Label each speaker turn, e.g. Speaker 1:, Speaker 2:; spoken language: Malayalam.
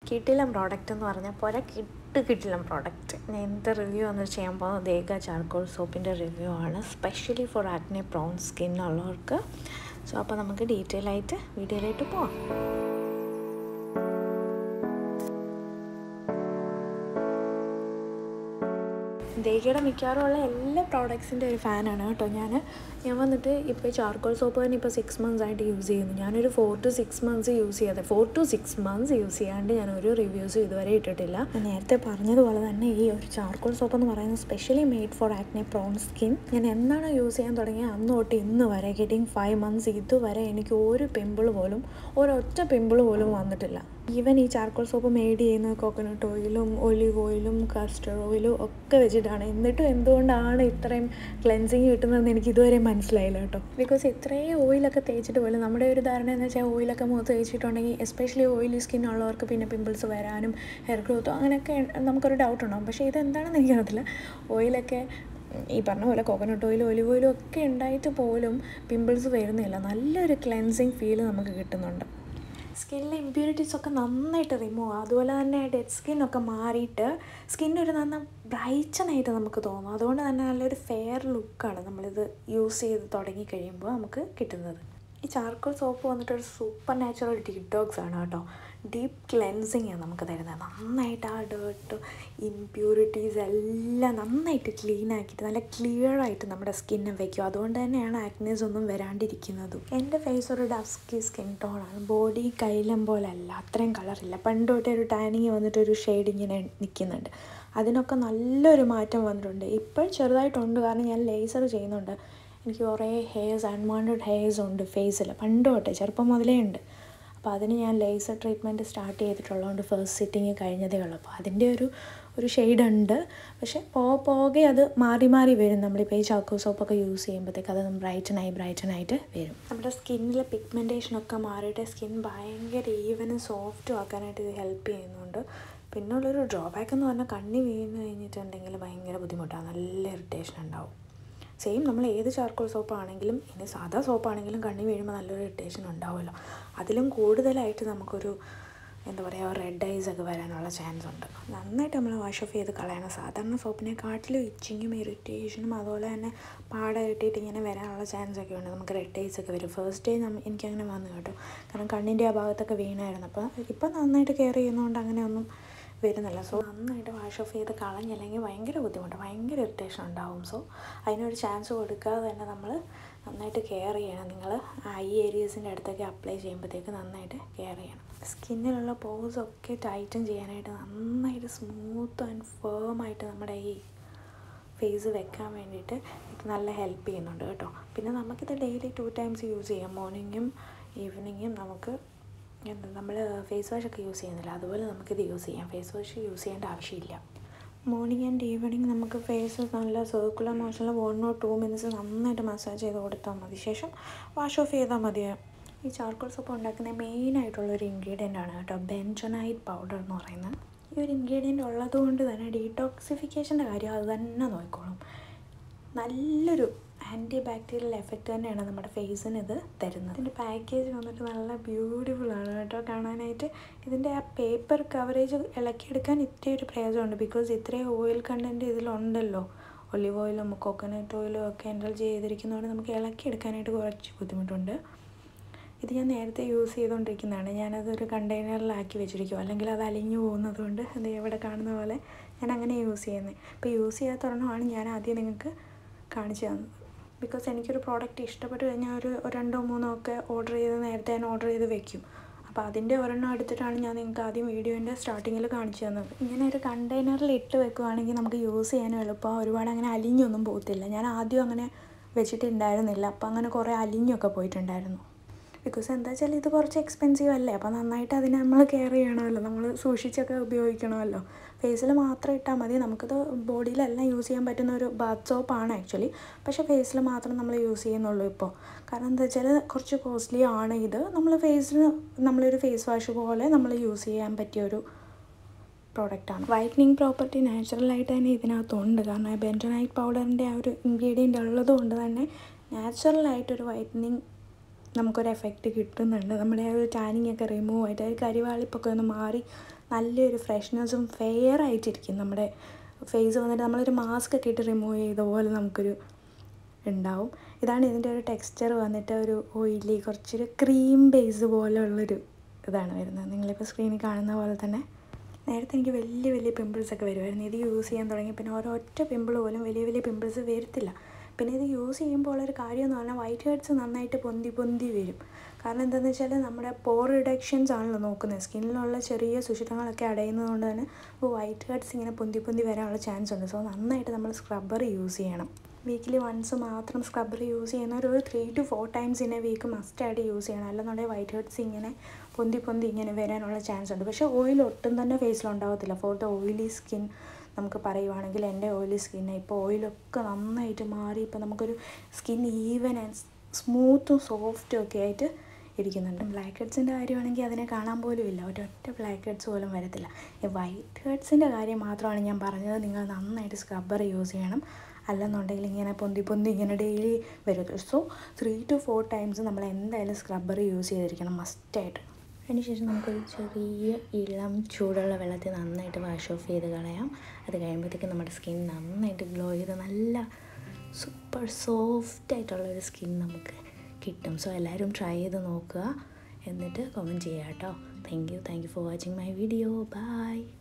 Speaker 1: കിട്ടിലം പ്രോഡക്റ്റ് എന്ന് പറഞ്ഞാൽ പോലെ കിട്ട് കിട്ടിലം പ്രോഡക്റ്റ് ഞാൻ എന്ത് റിവ്യൂ ആണ് ചെയ്യാൻ പോകുന്നത് ദേഗ ചാർക്കോൾ സോപ്പിൻ്റെ റിവ്യൂ ആണ് specially for acne prone skin ഉള്ളവർക്ക് സോ അപ്പോൾ നമുക്ക് ഡീറ്റെയിൽ ആയിട്ട് വീഡിയോയിലേക്ക് പോവാം ദേഗയുടെ മിക്കവാറും ഉള്ള എല്ലാ പ്രോഡക്ട്സിൻ്റെ ഒരു ഫാനാണ് കേട്ടോ ഞാൻ ഞാൻ വന്നിട്ട് ഇപ്പോൾ ചാർക്കോൾ സോപ്പ് തന്നെ ഇപ്പോൾ സിക്സ് മന്ത്സ് ആയിട്ട് യൂസ് ചെയ്യുന്നു ഞാനൊരു four to six months use ചെയ്യാതെ four to six months use ചെയ്യാണ്ട് ഞാൻ ഒരു റിവ്യൂസ് ഇതുവരെ ഇട്ടിട്ടില്ല ഞാൻ നേരത്തെ പറഞ്ഞതുപോലെ തന്നെ ഈ ഒരു ചാർക്കോൾ സോപ്പ് എന്ന് പറയുന്നത് specially made for acne prone skin ഞാൻ എന്നാണ് യൂസ് ചെയ്യാൻ തുടങ്ങിയത് അന്ന് തൊട്ട് ഇന്ന് വരെ ഗെറ്റിംഗ് ഫൈവ് മന്ത്സ് ഇതുവരെ എനിക്ക് ഒരു പിമ്പിൾ പോലും ഒരൊറ്റ പിമ്പിൾ പോലും വന്നിട്ടില്ല ഈവൻ ഈ ചാർക്കോൾ സോപ്പ് മെയ്ഡ് ചെയ്യുന്നത് കോക്കനട്ട് ഓയിലും ഒലിവ് ഓയിലും കസ്റ്റർഡ് ഓയിലും ഒക്കെ വെച്ചിട്ടാണ് എന്നിട്ടും എന്തുകൊണ്ടാണ് ഇത്രയും ക്ലെൻസിങ് കിട്ടുന്നതെന്ന് എനിക്ക് ഇതുവരെ മനസ്സിലായില്ല കേട്ടോ ബിക്കോസ് ഇത്രയും ഓയിലൊക്കെ തേച്ചിട്ട് പോലും നമ്മുടെ ഒരു ധാരണ എന്ന് വെച്ചാൽ ഓയിലൊക്കെ മുഖത്ത് തേച്ചിട്ടുണ്ടെങ്കിൽ എസ്പെഷ്യലി ഓയിലി സ്കിൻ ഉള്ളവർക്ക് പിന്നെ പിമ്പിൾസ് വരാനും ഹെയർ ഗ്രോത്തും അങ്ങനെയൊക്കെ നമുക്കൊരു ഡൗട്ട് ഉണ്ടാവും പക്ഷേ ഇതെന്താണെന്ന് എനിക്കറിയത്തില്ല ഓയിലൊക്കെ ഈ പറഞ്ഞ പോലെ കോക്കനട്ട് ഓയിലും ഒലിവ് ഓയിലും ഒക്കെ ഉണ്ടായിട്ട് പോലും പിമ്പിൾസ് വരുന്നില്ല നല്ലൊരു ക്ലെൻസിങ് ഫീൽ നമുക്ക് കിട്ടുന്നുണ്ട് സ്കിന്നിലെ ഇമ്പ്യൂരിറ്റീസ് ഒക്കെ നന്നായിട്ട് റിമൂവ് ആവും അതുപോലെ തന്നെ ഡെഡ് സ്കിന്നൊക്കെ മാറിയിട്ട് സ്കിന്നൊരു നന്ന ബ്രൈറ്റനായിട്ട് നമുക്ക് തോന്നും അതുകൊണ്ട് തന്നെ നല്ലൊരു ഫെയർ ലുക്കാണ് നമ്മളിത് യൂസ് ചെയ്ത് തുടങ്ങി കഴിയുമ്പോൾ നമുക്ക് കിട്ടുന്നത് ഈ ചാർക്കോൾ സോപ്പ് വന്നിട്ട് ഒരു സൂപ്പർ നാച്ചുറൽ ഡീറ്റോക്സ് ആണ് കേട്ടോ ഡീപ്പ് ക്ലെൻസിങ് ആണ് നമുക്ക് തരുന്നത് നന്നായിട്ട് ആ ഡേർട്ട് ഇമ്പ്യൂരിറ്റീസ് എല്ലാം നന്നായിട്ട് ക്ലീൻ ആക്കിയിട്ട് നല്ല ക്ലിയർ ആയിട്ട് നമ്മുടെ സ്കിന്നെ വയ്ക്കും അതുകൊണ്ട് തന്നെയാണ് ആക്നീസ് ഒന്നും വരാണ്ടിരിക്കുന്നതും എൻ്റെ ഫേസ് ഒരു ഡസ്കി സ്കിൻ ടോണാണ് ബോഡി കൈലം പോലല്ല അത്രയും കളറില്ല പണ്ട് തൊട്ടേ ഒരു ടാനിങ് വന്നിട്ട് ഒരു ഷെയ്ഡ് ഇങ്ങനെ നിൽക്കുന്നുണ്ട് അതിനൊക്കെ നല്ലൊരു മാറ്റം വന്നിട്ടുണ്ട് ഇപ്പോൾ ചെറുതായിട്ടുണ്ട് കാരണം ഞാൻ ലേസർ ചെയ്യുന്നുണ്ട് എനിക്ക് കുറേ ഹെയർസ് അൺവാണ്ടഡ് ഹെയർസ് ഉണ്ട് ഫേസിൽ പണ്ട് തൊട്ടേ ചെറുപ്പം മുതലേ ഉണ്ട് അപ്പോൾ അതിന് ഞാൻ ലേസർ ട്രീറ്റ്മെൻറ്റ് സ്റ്റാർട്ട് ചെയ്തിട്ടുള്ളതുകൊണ്ട് ഫസ്റ്റ് സിറ്റിങ് കഴിഞ്ഞതേ ഉള്ളൂ അപ്പോൾ അതിൻ്റെ ഒരു ഒരു ഷെയ്ഡ് ഉണ്ട് പക്ഷേ പോ പോകെ അത് മാറി മാറി വരും നമ്മളിപ്പോൾ ഈ ചാക്കോ സോപ്പൊക്കെ യൂസ് ചെയ്യുമ്പോഴത്തേക്ക് അത് ബ്രൈറ്റനായി ബ്രൈറ്റനായിട്ട് വരും നമ്മുടെ സ്കിന്നിലെ പിഗ്മെൻറ്റേഷനൊക്കെ മാറിയിട്ട് സ്കിൻ ഭയങ്കര ഈവനും സോഫ്റ്റും ആക്കാനായിട്ട് ഇത് ഹെൽപ്പ് ചെയ്യുന്നുണ്ട് പിന്നെ ഉള്ളൊരു ഡ്രോബാക്ക് എന്ന് പറഞ്ഞാൽ കണ്ണി വീണ് കഴിഞ്ഞിട്ടുണ്ടെങ്കിൽ ഭയങ്കര ബുദ്ധിമുട്ടാണ് നല്ല ഇറിറ്റേഷൻ ഉണ്ടാവും സെയിം നമ്മൾ ഏത് ചാർക്കോൾ സോപ്പാണെങ്കിലും ഇനി സാധാ സോപ്പാണെങ്കിലും കണ്ണി വീഴുമ്പോൾ നല്ലൊരു ഇറിറ്റേഷൻ ഉണ്ടാവുമല്ലോ അതിലും കൂടുതലായിട്ട് നമുക്കൊരു എന്താ പറയുക റെഡ് ഐസ് ഒക്കെ വരാനുള്ള ചാൻസ് ഉണ്ട് നന്നായിട്ട് നമ്മൾ വാഷ് ഓഫ് ചെയ്ത് കളയണം സാധാരണ സോപ്പിനെക്കാട്ടിലും ഇച്ചിങ്ങും ഇറിറ്റേഷനും അതുപോലെ തന്നെ പാട കിട്ടിയിട്ട് ഇങ്ങനെ വരാനുള്ള ചാൻസ് ഒക്കെ ഉണ്ട് നമുക്ക് റെഡ് ഐസ് ഒക്കെ വരും ഫസ്റ്റ് ഡേ നമ്മ എനിക്കങ്ങനെ വന്നു കേട്ടോ കാരണം കണ്ണിൻ്റെ ആ ഭാഗത്തൊക്കെ വീണായിരുന്നു അപ്പോൾ ഇപ്പം നന്നായിട്ട് കെയർ ചെയ്യുന്നതുകൊണ്ട് അങ്ങനെയൊന്നും വരുന്നില്ല സോ നന്നായിട്ട് വാഷ് ഓഫ് ചെയ്ത് കളഞ്ഞില്ലെങ്കിൽ ഭയങ്കര ബുദ്ധിമുട്ട് ഭയങ്കര ഇറിറ്റേഷൻ ഉണ്ടാവും സോ അതിനൊരു ചാൻസ് കൊടുക്കാതെ തന്നെ നമ്മൾ നന്നായിട്ട് കെയർ ചെയ്യണം നിങ്ങൾ ഐ ഏരിയസിൻ്റെ അടുത്തൊക്കെ അപ്ലൈ ചെയ്യുമ്പോഴത്തേക്ക് നന്നായിട്ട് കെയർ ചെയ്യണം സ്കിന്നിലുള്ള പോസ് ഒക്കെ ടൈറ്റൻ ചെയ്യാനായിട്ട് നന്നായിട്ട് സ്മൂത്ത് ആൻഡ് ഫേം ആയിട്ട് നമ്മുടെ ഈ ഫേസ് വെക്കാൻ വേണ്ടിയിട്ട് ഇത് നല്ല ഹെൽപ്പ് ചെയ്യുന്നുണ്ട് കേട്ടോ പിന്നെ നമുക്കിത് ഡെയിലി ടു ടൈംസ് യൂസ് ചെയ്യാം മോർണിംഗും ഈവനിങ്ങും നമുക്ക് എന്താ നമ്മൾ ഫേസ് വാഷ് ഒക്കെ യൂസ് ചെയ്യുന്നില്ല അതുപോലെ നമുക്കിത് യൂസ് ചെയ്യാം ഫേസ് വാഷ് യൂസ് ചെയ്യേണ്ട ആവശ്യമില്ല മോർണിംഗ് ആൻഡ് ഈവനിങ് നമുക്ക് ഫേസ് നല്ല സർക്കുലർ മോഷനിൽ വൺ ഓർ ടു മിനിറ്റ്സ് നന്നായിട്ട് മസാജ് ചെയ്ത് കൊടുത്താൽ മതി ശേഷം വാഷ് ഓഫ് ചെയ്താൽ മതി ഈ ചാർക്കോൾ സോപ്പ് ഉണ്ടാക്കുന്ന മെയിനായിട്ടുള്ളൊരു ഇൻഗ്രീഡിയൻ്റ് ആണ് കേട്ടോ ബെൻജനൈറ്റ് പൗഡർ എന്ന് പറയുന്നത് ഈ ഒരു ഇൻഗ്രീഡിയൻ്റ് ഉള്ളത് കൊണ്ട് തന്നെ ഡീടോക്സിഫിക്കേഷൻ്റെ കാര്യം അത് തന്നെ നോക്കിക്കോളും നല്ലൊരു ആൻറ്റി ബാക്ടീരിയൽ എഫക്റ്റ് തന്നെയാണ് നമ്മുടെ ഫേസിന് ഇത് തരുന്നത് ഇതിൻ്റെ പാക്കേജ് വന്നിട്ട് നല്ല ബ്യൂട്ടിഫുൾ ആണ് കേട്ടോ കാണാനായിട്ട് ഇതിൻ്റെ ആ പേപ്പർ കവറേജ് ഇളക്കിയെടുക്കാൻ ഇത്രയും ഒരു പ്രയോജനമുണ്ട് ബിക്കോസ് ഇത്രയും ഓയിൽ കണ്ടൻറ്റ് ഇതിലുണ്ടല്ലോ ഒലിവ് ഓയിലും കോക്കനട്ട് ഓയിലും ഒക്കെ ഇൻഡൽജ് ചെയ്തിരിക്കുന്നതുകൊണ്ട് നമുക്ക് ഇളക്കിയെടുക്കാനായിട്ട് കുറച്ച് ബുദ്ധിമുട്ടുണ്ട് ഇത് ഞാൻ നേരത്തെ യൂസ് ചെയ്തുകൊണ്ടിരിക്കുന്നതാണ് ഞാനതൊരു കണ്ടെയ്നറിലാക്കി വെച്ചിരിക്കും അല്ലെങ്കിൽ അത് അലിഞ്ഞു പോകുന്നത് കൊണ്ട് അത് ഇവിടെ കാണുന്ന പോലെ ഞാൻ അങ്ങനെ യൂസ് ചെയ്യുന്നത് ഇപ്പോൾ യൂസ് ചെയ്യാത്ത ഒരെണ്ണമാണ് ഞാൻ ആദ്യം നിങ്ങൾക്ക് കാണിച്ചു തന്നത് ബിക്കോസ് എനിക്കൊരു പ്രോഡക്റ്റ് ഇഷ്ടപ്പെട്ട് കഴിഞ്ഞാൽ ഒരു രണ്ടോ മൂന്നോ ഒക്കെ ഓർഡർ ചെയ്ത് നേരത്തെ ഞാൻ ഓർഡർ ചെയ്ത് വെക്കും അപ്പോൾ അതിൻ്റെ ഒരെണ്ണം എടുത്തിട്ടാണ് ഞാൻ നിങ്ങൾക്ക് ആദ്യം വീഡിയോൻ്റെ സ്റ്റാർട്ടിങ്ങിൽ കാണിച്ചു തന്നത് ഇങ്ങനെ ഒരു കണ്ടെയ്നറിൽ ഇട്ട് വെക്കുവാണെങ്കിൽ നമുക്ക് യൂസ് ചെയ്യാനും എളുപ്പം ഒരുപാട് അങ്ങനെ അലിഞ്ഞൊന്നും പോകത്തില്ല ഞാൻ ആദ്യം അങ്ങനെ വെച്ചിട്ടുണ്ടായിരുന്നില്ല അപ്പോൾ അങ്ങനെ കുറേ അലിഞ്ഞൊക്കെ പോയിട്ടുണ്ടായിരുന്നു ബിക്കോസ് എന്താ വെച്ചാൽ ഇത് കുറച്ച് എക്സ്പെൻസീവ് അല്ലേ അപ്പോൾ നന്നായിട്ട് അതിനെ നമ്മൾ കെയർ ചെയ്യണമല്ലോ നമ്മൾ സൂക്ഷിച്ചൊക്കെ ഉപയോഗിക്കണമല്ലോ ഫേസിൽ മാത്രം ഇട്ടാൽ മതി നമുക്കിത് ബോഡിയിലെല്ലാം യൂസ് ചെയ്യാൻ പറ്റുന്ന ഒരു ബാത്ത് സോപ്പാണ് ആക്ച്വലി പക്ഷേ ഫേസിൽ മാത്രം നമ്മൾ യൂസ് ചെയ്യുന്നുള്ളൂ ഇപ്പോൾ കാരണം എന്താ വെച്ചാൽ കുറച്ച് കോസ്റ്റ്ലി ആണ് ഇത് നമ്മൾ ഫേസിന് നമ്മളൊരു ഫേസ് വാഷ് പോലെ നമ്മൾ യൂസ് ചെയ്യാൻ പറ്റിയ ഒരു പ്രോഡക്റ്റാണ് വൈറ്റനിങ് പ്രോപ്പർട്ടി നാച്ചുറലായിട്ട് തന്നെ ഇതിനകത്തുണ്ട് കാരണം ബെൻറ്റനൈറ്റ് പൗഡറിൻ്റെ ആ ഒരു ഇൻഗ്രീഡിയൻ്റ് ഉള്ളത് കൊണ്ട് തന്നെ നാച്ചുറലായിട്ടൊരു വൈറ്റനിങ് നമുക്കൊരു എഫക്റ്റ് കിട്ടുന്നുണ്ട് നമ്മുടെ ആ ഒരു ടാനിങ് ഒക്കെ റിമൂവ് ആയിട്ട് ആ ഒരു കരിവാളിപ്പൊക്കെ ഒന്ന് മാറി നല്ലൊരു ഫ്രഷ്നെസ്സും ഫെയർ ആയിട്ടിരിക്കും നമ്മുടെ ഫേസ് വന്നിട്ട് നമ്മളൊരു മാസ്ക് ഒക്കെ ഇട്ട് റിമൂവ് ചെയ്ത പോലെ നമുക്കൊരു ഉണ്ടാവും ഇതാണ് ഇതിൻ്റെ ഒരു ടെക്സ്ചർ വന്നിട്ട് ഒരു ഓയിലി കുറച്ചൊരു ക്രീം ബേസ് പോലെയുള്ളൊരു ഇതാണ് വരുന്നത് നിങ്ങളിപ്പോൾ സ്ക്രീനിൽ കാണുന്ന പോലെ തന്നെ നേരത്തെ എനിക്ക് വലിയ വലിയ പിമ്പിൾസ് ഒക്കെ വരുമായിരുന്നു ഇത് യൂസ് ചെയ്യാൻ തുടങ്ങി പിന്നെ ഒരൊറ്റ പിമ്പിൾ പോലും വലിയ വലിയ പിമ്പിൾസ് വരത്തില്ല പിന്നെ ഇത് യൂസ് ചെയ്യുമ്പോൾ ഉള്ളൊരു കാര്യം എന്ന് പറഞ്ഞാൽ വൈറ്റ് ഹെഡ്സ് നന്നായിട്ട് പൊന്തി പൊന്തി വരും കാരണം എന്താണെന്ന് വെച്ചാൽ നമ്മുടെ പോർ റിഡക്ഷൻസ് ആണല്ലോ നോക്കുന്നത് സ്കിന്നിലുള്ള ചെറിയ സുഷിരങ്ങളൊക്കെ അടയുന്നതുകൊണ്ട് തന്നെ ഇപ്പോൾ വൈറ്റ് ഹെഡ്സ് ഇങ്ങനെ പൊന്തി പൊന്തി വരാനുള്ള ചാൻസ് ഉണ്ട് സോ നന്നായിട്ട് നമ്മൾ സ്ക്രബ്ബർ യൂസ് ചെയ്യണം വീക്കിലി വൺസ് മാത്രം സ്ക്രബ്ബർ യൂസ് ചെയ്യുന്ന ഒരു three to four times in a week മസ്റ്റായിട്ട് യൂസ് ചെയ്യണം അല്ലെന്നുണ്ടെങ്കിൽ വൈറ്റ് ഹെഡ്സ് ഇങ്ങനെ പൊന്തി പൊന്തി ഇങ്ങനെ വരാനുള്ള ചാൻസ് ഉണ്ട് പക്ഷേ ഓയിൽ ഒട്ടും തന്നെ ഫേസിലുണ്ടാവത്തില്ല ഫോർ ദ ഓയിലി സ്കിൻ നമുക്ക് പറയുവാണെങ്കിൽ എൻ്റെ ഓയിലി സ്കിന്നെ ഇപ്പോൾ ഓയിലൊക്കെ നന്നായിട്ട് മാറി ഇപ്പോൾ നമുക്കൊരു സ്കിൻ ഈവൻ ആൻഡ് സ്മൂത്തും സോഫ്റ്റും ഒക്കെ ആയിട്ട് ഇരിക്കുന്നുണ്ട് ബ്ലാക്ക് ഹെഡ്സിൻ്റെ കാര്യമാണെങ്കിൽ അതിനെ കാണാൻ പോലും ഇല്ല ഒരൊറ്റ ബ്ലാക്ക് ഹെഡ്സ് പോലും വരത്തില്ല ഈ വൈറ്റ് ഹെഡ്സിൻ്റെ കാര്യം മാത്രമാണ് ഞാൻ പറഞ്ഞത് നിങ്ങൾ നന്നായിട്ട് സ്ക്രബ്ബർ യൂസ് ചെയ്യണം അല്ലെന്നുണ്ടെങ്കിൽ ഇങ്ങനെ പൊന്തി പൊന്തി ഇങ്ങനെ ഡെയിലി വരും so three to four times നമ്മൾ എന്തായാലും സ്ക്രബ്ബർ യൂസ് ചെയ്തിരിക്കണം മസ്റ്റായിട്ട് അതിനുശേഷം നമുക്കൊരു ചെറിയ ഇളം ചൂടുള്ള വെള്ളത്തിൽ നന്നായിട്ട് വാഷ് ഓഫ് ചെയ്ത് കളയാം അത് കഴിയുമ്പോഴത്തേക്കും നമ്മുടെ സ്കിൻ നന്നായിട്ട് ഗ്ലോ ചെയ്ത് നല്ല സൂപ്പർ സോഫ്റ്റ് ആയിട്ടുള്ളൊരു സ്കിൻ നമുക്ക് കിട്ടും സോ എല്ലാവരും ട്രൈ ചെയ്ത് നോക്കുക എന്നിട്ട് കമൻറ്റ് ചെയ്യുക കേട്ടോ thank you thank you for watching my video by